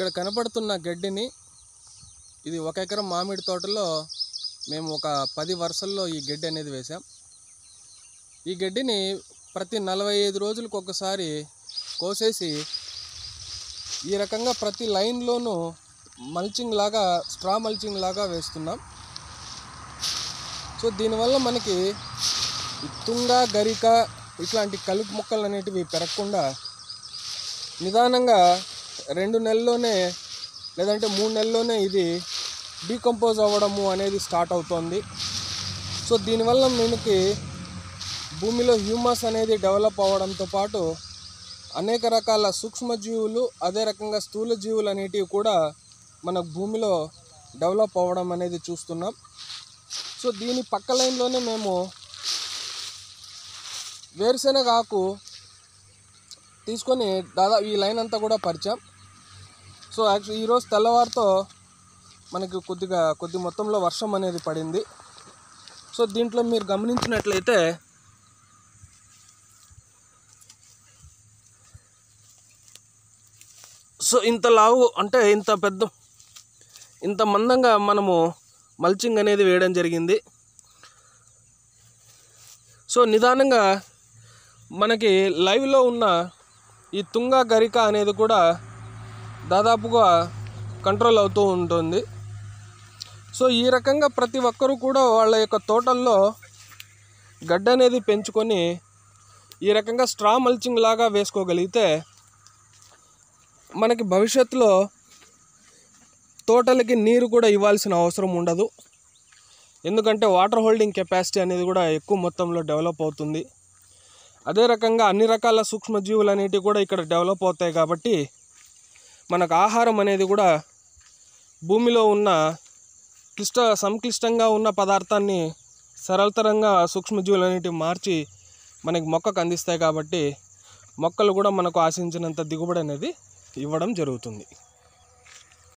ఇక్కడ కనపడుతున్న గడ్డిని ఇది ఒక ఎకరం మామిడి తోటలో మేము ఒక పది వరుసల్లో ఈ గడ్డి అనేది వేసాం ఈ గడ్డిని ప్రతి నలభై ఐదు రోజులకు ఒకసారి కోసేసి ఈ రకంగా ప్రతి లైన్లోనూ మల్చింగ్ లాగా స్ట్రా మల్చింగ్ లాగా వేస్తున్నాం సో దీనివల్ల మనకి ఈ తుంగ గరిక ఇట్లాంటి కలుపు మొక్కలు అనేటివి పెరగకుండా నిదానంగా రెండు నెలల్లోనే లేదంటే మూడు నెలల్లోనే ఇది డీకంపోజ్ అవ్వడము అనేది స్టార్ట్ అవుతోంది సో దీనివల్ల మనకి భూమిలో హ్యూమస్ అనేది డెవలప్ అవ్వడంతో పాటు అనేక రకాల సూక్ష్మజీవులు అదే రకంగా స్థూల జీవులు అనేటివి కూడా మన భూమిలో డెవలప్ అవ్వడం అనేది చూస్తున్నాం సో దీని పక్క లైన్లోనే మేము వేరుశెనగ ఆకు తీసుకొని దాదాపు ఈ లైన్ అంతా కూడా పరిచాం సో యాక్చువల్ ఈరోజు తెల్లవారితో మనకి కొద్దిగా కొద్ది మొత్తంలో వర్షం అనేది పడింది సో దీంట్లో మీరు గమనించినట్లయితే సో ఇంత లావు అంటే ఇంత పెద్ద ఇంత మందంగా మనము మల్చింగ్ అనేది వేయడం జరిగింది సో నిదానంగా మనకి లైవ్లో ఉన్న ఈ తుంగ గరిక అనేది కూడా దాదాపుగా కంట్రోల్ అవుతూ ఉంటుంది సో ఈ రకంగా ప్రతి ఒక్కరూ కూడా వాళ్ళ యొక్క తోటల్లో గడ్డ అనేది పెంచుకొని ఈ రకంగా స్ట్రా మల్చింగ్ లాగా వేసుకోగలిగితే మనకి భవిష్యత్తులో తోటలకి నీరు కూడా ఇవ్వాల్సిన అవసరం ఉండదు ఎందుకంటే వాటర్ హోల్డింగ్ కెపాసిటీ అనేది కూడా ఎక్కువ మొత్తంలో డెవలప్ అవుతుంది అదే రకంగా అన్ని రకాల సూక్ష్మజీవులు అనేటివి కూడా ఇక్కడ డెవలప్ అవుతాయి కాబట్టి మనకు ఆహారం అనేది కూడా భూమిలో ఉన్న క్లిష్ట సంక్లిష్టంగా ఉన్న పదార్థాన్ని సరళతరంగా సూక్ష్మజీవులు అనేటివి మార్చి మనకి మొక్కకు అందిస్తాయి కాబట్టి మొక్కలు కూడా మనకు ఆశించినంత దిగుబడి అనేది ఇవ్వడం జరుగుతుంది